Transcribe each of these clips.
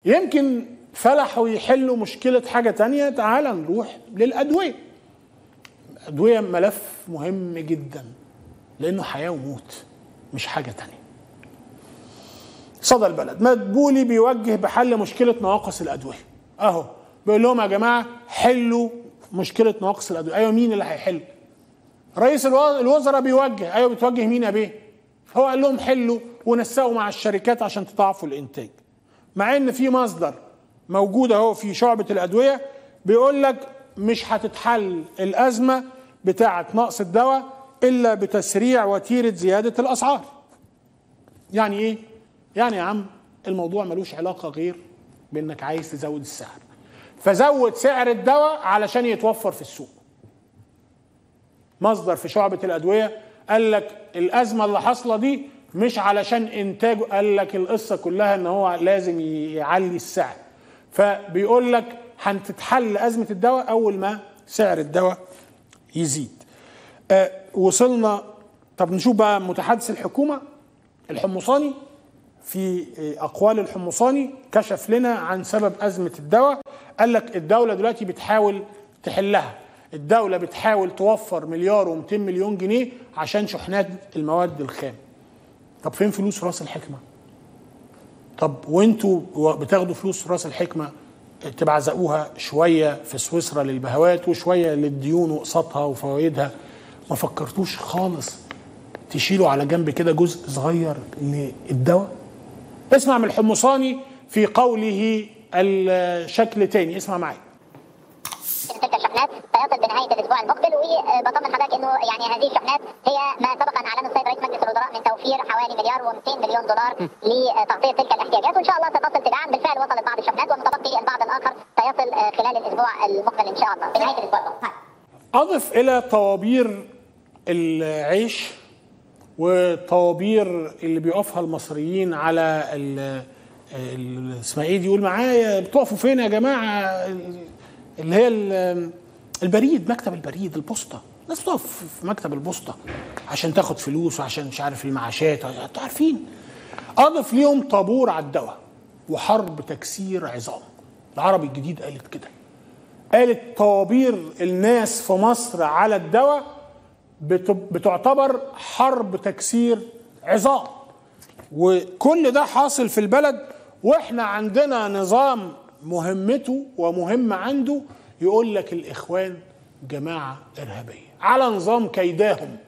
يمكن فلحوا يحلوا مشكلة حاجة تانية تعال نروح للأدوية الأدوية ملف مهم جدا لأنه حياة وموت مش حاجة تانية صدى البلد مدبولي بيوجه بحل مشكلة نواقص الأدوية أهو بيقول لهم يا جماعة حلوا مشكلة نواقص الأدوية أيوة مين اللي هيحل رئيس الو- الوزراء بيوجه أيوة بتوجه مين يا بيه هو قال لهم حلوا ونسقوا مع الشركات عشان تضاعفوا الإنتاج مع إن في مصدر موجود أهو في شعبة الأدوية بيقول لك مش هتتحل الأزمة بتاعة نقص الدواء إلا بتسريع وتيرة زيادة الأسعار يعني ايه؟ يعني يا عم الموضوع ملوش علاقه غير بانك عايز تزود السعر. فزود سعر الدواء علشان يتوفر في السوق. مصدر في شعبة الأدوية قال لك الأزمة اللي حاصلة دي مش علشان إنتاجه قال لك القصة كلها إن هو لازم يعلي السعر. فبيقول لك هتتحل أزمة الدواء أول ما سعر الدواء يزيد. آه وصلنا طب نشوف بقى متحدث الحكومة الحمصاني في اقوال الحمصاني كشف لنا عن سبب ازمه الدواء قال لك الدوله دلوقتي بتحاول تحلها الدوله بتحاول توفر مليار و200 مليون جنيه عشان شحنات المواد الخام طب فين فلوس راس الحكمه طب وانتوا بتاخدوا فلوس راس الحكمه تبعزقوها شويه في سويسرا للبهوات وشويه للديون وقسطها وفوائدها ما فكرتوش خالص تشيلوا على جنب كده جزء صغير للدواء اسمع من الحمصاني في قوله الشكل تاني اسمع معي تلك الشحنات سيصل بنهايه الاسبوع المقبل وبطمن حضرتك انه يعني هذه الشحنات هي ما سبق ان اعلنه السيد رئيس مجلس الوزراء من توفير حوالي مليار و200 مليون دولار لتغطيه تلك الاحتياجات وان شاء الله ستصل تباعا بالفعل وصلت بعض الشحنات والمتبقي البعض الاخر سيصل خلال الاسبوع المقبل ان شاء الله بنهايه الاسبوع المقبل اضف الى طوابير العيش وطوابير اللي بيقفها المصريين على ال ال- اسمها ايه دي يقول معايا بتقفوا فين يا جماعه اللي هي ال- البريد مكتب البريد البوسطه الناس بتقف في مكتب البوسطه عشان تاخد فلوس وعشان مش عارف المعاشات انتوا عارفين اضف ليهم طابور على الدواء وحرب تكسير عظام العربي الجديد قالت كده قالت طوابير الناس في مصر على الدواء بت- بتعتبر حرب تكسير عظام وكل ده حاصل في البلد واحنا عندنا نظام مهمته ومهم عنده يقول لك الاخوان جماعه ارهابيه على نظام كيداهم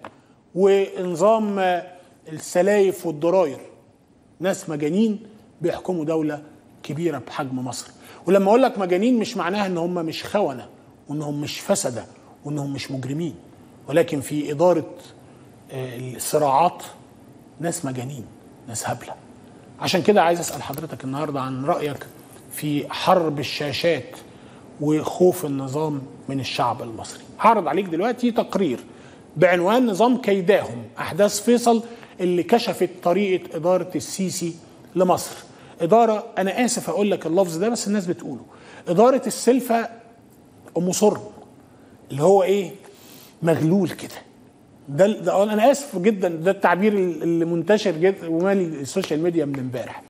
ونظام آه، السلايف والضراير ناس مجانين بيحكموا دوله كبيره بحجم مصر ولما اقول لك مجانين مش معناها ان هم مش خونه وانهم مش فسده وانهم مش مجرمين ولكن في اداره آه، الصراعات ناس مجانين ناس هبله عشان كده عايز اسال حضرتك النهارده عن رايك في حرب الشاشات وخوف النظام من الشعب المصري هعرض عليك دلوقتي تقرير بعنوان نظام كيداهم احداث فيصل اللي كشفت طريقه اداره السيسي لمصر اداره انا اسف اقول لك اللفظ ده بس الناس بتقوله اداره السلفه ام صرم اللي هو ايه مغلول كده ده, ده انا اسف جدا ده التعبير اللي منتشر جدا ومالي السوشيال ميديا من امبارح